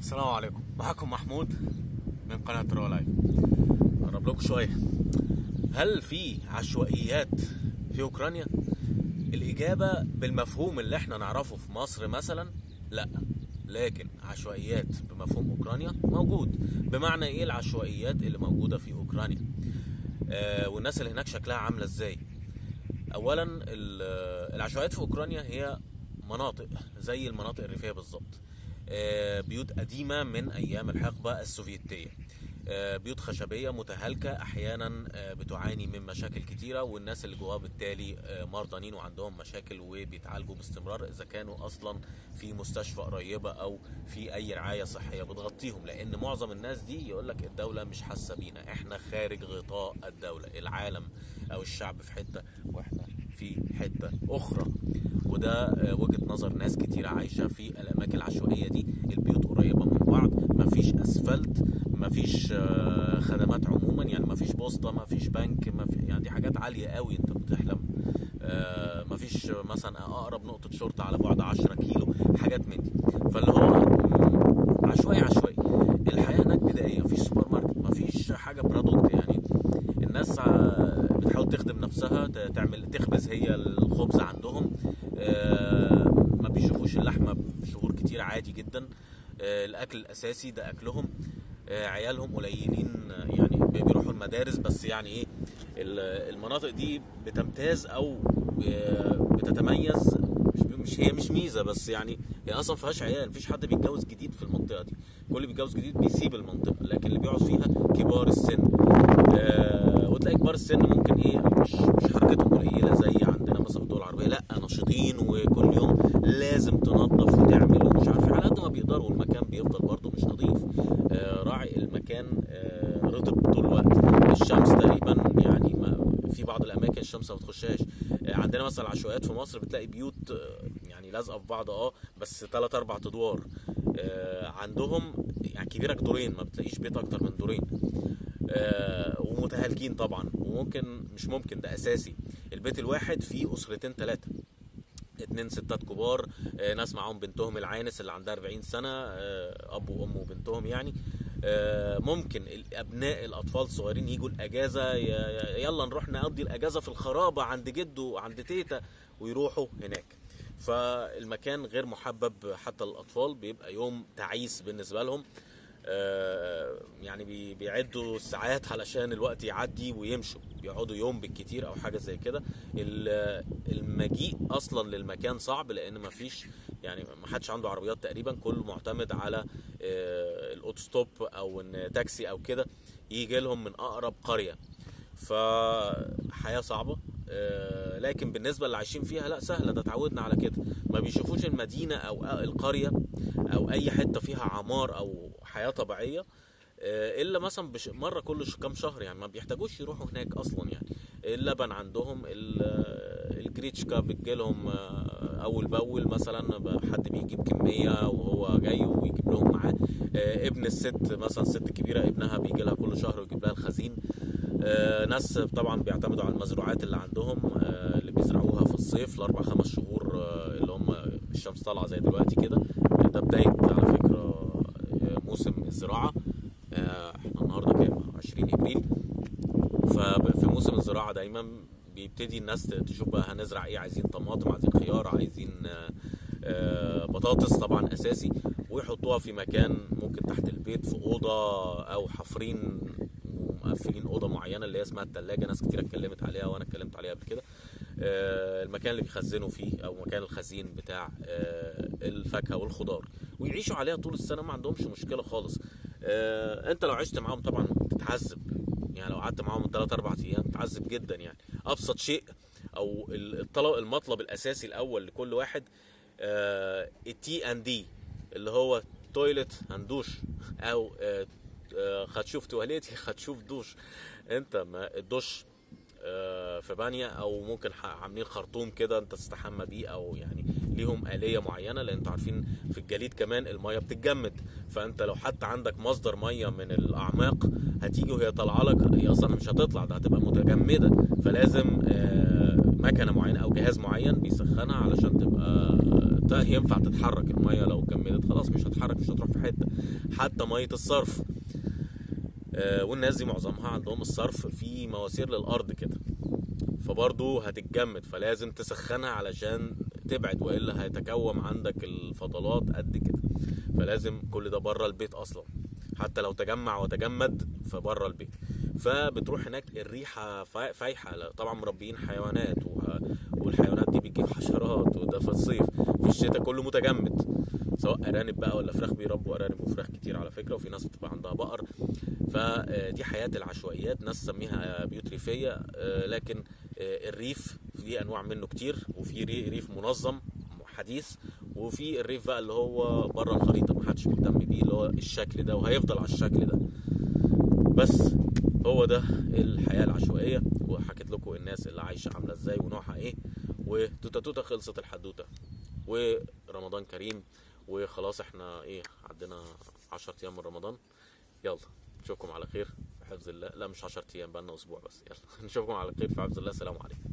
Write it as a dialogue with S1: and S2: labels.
S1: السلام عليكم معكم محمود من قناة رو لايف قرب لكم شوية هل في عشوائيات في أوكرانيا؟ الإجابة بالمفهوم اللي احنا نعرفه في مصر مثلا لا لكن عشوائيات بمفهوم أوكرانيا موجود بمعنى إيه العشوائيات اللي موجودة في أوكرانيا آه والناس اللي هناك شكلها عاملة إزاي أولا ال- العشوائيات في أوكرانيا هي مناطق زي المناطق الريفية بالظبط آه، بيوت قديمة من أيام الحقبة السوفيتية آه، بيوت خشبية متهالكة أحيانا آه، بتعاني من مشاكل كتيرة والناس اللي جواها بالتالي آه، مرضانين وعندهم مشاكل وبيتعالجوا باستمرار إذا كانوا أصلا في مستشفى قريبة أو في أي رعاية صحية بتغطيهم لأن معظم الناس دي يقولك الدولة مش حاسة بينا إحنا خارج غطاء الدولة العالم أو الشعب في حتة وإحنا في حتة أخرى وده آه، وجهة نظر ناس كتيرة عايشة في الأماكن العشوائية دي البيوت قريبة من بعض مفيش أسفلت مفيش آه، خدمات عموما يعني مفيش بوسطة مفيش بنك مفي يعني دي حاجات عالية قوي أنت بتحلم آه، مفيش مثلا أقرب نقطة شرطة على بعد 10 كيلو حاجات من دي فاللي هو مم، عشوائي عشوائي الحياة هناك بدائية مفيش سوبر ماركت مفيش حاجة برودكت يعني الناس ع- بتحاول تخدم نفسها ت- تعمل تخبز هي الخبز عندهم آه، ما بيشوفوش اللحمه بشهور كتير عادي جدا آه، الاكل الاساسي ده اكلهم آه، عيالهم قليلين آه، يعني بي- بيروحوا المدارس بس يعني ايه ال- المناطق دي بتمتاز او آه، بتتميز مش مش هي مش ميزه بس يعني هي اصلا فيهاش عيال مفيش حد بيتجوز جديد في المنطقه دي كل اللي بيتجوز جديد بيسيب المنطقه لكن اللي بيقعد فيها كبار السن آه وتلاقي كبار السن ممكن ايه مش مش حركتهم قليله زي عندنا مثلا في الدول العربيه لا نشيطين وكل يوم لازم تنظف وتعمل ومش عارف إيه. على قد ما بيقدروا المكان بيفضل برضه مش نظيف آه راعي المكان آه رطب طول الوقت الشمس تقريبا يعني ما في بعض الاماكن الشمس ما بتخشهاش آه عندنا مثلا عشوائيات في مصر بتلاقي بيوت آه، يعني لازقه في بعض اه بس ثلاث اربع ادوار آه عندهم يعني كبيره دورين ما بتلاقيش بيت اكتر من دورين آه، ومتهالكين طبعا وممكن مش ممكن ده اساسي البيت الواحد فيه اسرتين ثلاثه اتنين ستات كبار آه، ناس معاهم بنتهم العانس اللي عندها 40 سنه آه، اب وام وبنتهم يعني آه، ممكن الابناء الاطفال الصغيرين يجوا الاجازه ي- ي- يلا نروح نقضي الاجازه في الخرابه عند جده عند تيتا ويروحوا هناك فالمكان غير محبب حتى للاطفال بيبقى يوم تعيس بالنسبه لهم آه، يعني بي- بيعدوا الساعات علشان الوقت يعدي ويمشوا بيقعدوا يوم بالكتير او حاجه زي كده ال- المجيء اصلا للمكان صعب لان مفيش يعني ما حدش عنده عربيات تقريبا كله معتمد على آه، الاوتوستوب او ان تاكسي او كده يجي لهم من اقرب قريه فحياه صعبه آه، لكن بالنسبه اللي عايشين فيها لا سهله ده اتعودنا على كده ما بيشوفوش المدينه او القريه او اي حته فيها عمار او حياه طبيعيه آه، الا مثلا بش... مره كل ش- كام شهر يعني ما بيحتاجوش يروحوا هناك اصلا يعني اللبن عندهم ال- الجريتشكا بتجيلهم آه، اول باول مثلا ب- حد بيجيب كميه وهو جاي ويجيب لهم معاه آه، ابن الست مثلا الست الكبيره ابنها بيجي لها كل شهر ويجيب لها الخزين آه، ناس طبعا بيعتمدوا على المزروعات اللي عندهم آه، اللي بيزرعوها في الصيف الاربع خمس شهور آه، اللي هم الشمس طالعه زي دلوقتي كده ده بدايه على فكره آه، موسم الزراعه آه، احنا النهارده كام 20 ابريل ففي موسم الزراعه دايما بيبتدي الناس تشوف بقى هنزرع ايه عايزين طماطم عايزين خيار عايزين آه، آه، بطاطس طبعا اساسي ويحطوها في مكان ممكن تحت البيت في اوضه او حافرين ومقفلين اوضه معينه اللي هي اسمها الثلاجه ناس كتير اتكلمت عليها وانا اتكلمت عليها قبل كده آه، المكان اللي بيخزنوا فيه او مكان الخزين بتاع آه، الفاكهه والخضار ويعيشوا عليها طول السنه ما عندهمش مشكله خالص آه، انت لو عشت معاهم طبعا تتعذب يعني لو قعدت معاهم 3 4 ايام تتعذب جدا يعني ابسط شيء او ال- الطلب المطلب الاساسي الاول لكل واحد التي ان دي اللي هو تويلت هندوش او آه، آه، هتشوف تواليتي هتشوف دوش انت ما الدش آه، في بانيا او ممكن ح- عاملين خرطوم كده انت تستحمى بيه او يعني ليهم آلية معينة لان انتوا عارفين في الجليد كمان المية بتتجمد فانت لو حتى عندك مصدر مية من الاعماق هتيجي وهي طالعة لك هي اصلا مش هتطلع ده هتبقى متجمدة فلازم آه، مكنة معينة او جهاز معين بيسخنها علشان تبقى منطقه ينفع تتحرك الميه لو جمدت خلاص مش هتحرك مش هتروح في حته حتى ميه الصرف آه، والناس دي معظمها عندهم الصرف في مواسير للارض كده فبرضه هتتجمد فلازم تسخنها علشان تبعد والا هيتكوم عندك الفضلات قد كده فلازم كل ده بره البيت اصلا حتى لو تجمع وتجمد فبره البيت فبتروح هناك الريحه فا- فايحه لا، طبعا مربيين حيوانات وه- والحيوانات دي بتجيب حشرات وده في الصيف في الشتاء كله متجمد سواء ارانب بقى ولا فراخ بيربوا ارانب وفراخ كتير على فكره وفي ناس بتبقى عندها بقر فدي حياه العشوائيات ناس تسميها بيوت ريفيه آه، لكن آه، الريف في انواع منه كتير وفي ري- ريف منظم حديث وفي الريف بقى اللي هو بره الخريطه محدش مهتم بيه اللي هو الشكل ده وهيفضل على الشكل ده بس هو ده الحياه العشوائيه وحكيت لكم الناس اللي عايشه عامله ازاي ونوعها ايه وتوتا توتا خلصت الحدوته ورمضان كريم وخلاص احنا ايه عندنا 10 ايام من رمضان يلا نشوفكم على خير في حفظ الله لا مش 10 ايام بقى لنا اسبوع بس يلا نشوفكم على خير في حفظ الله السلام عليكم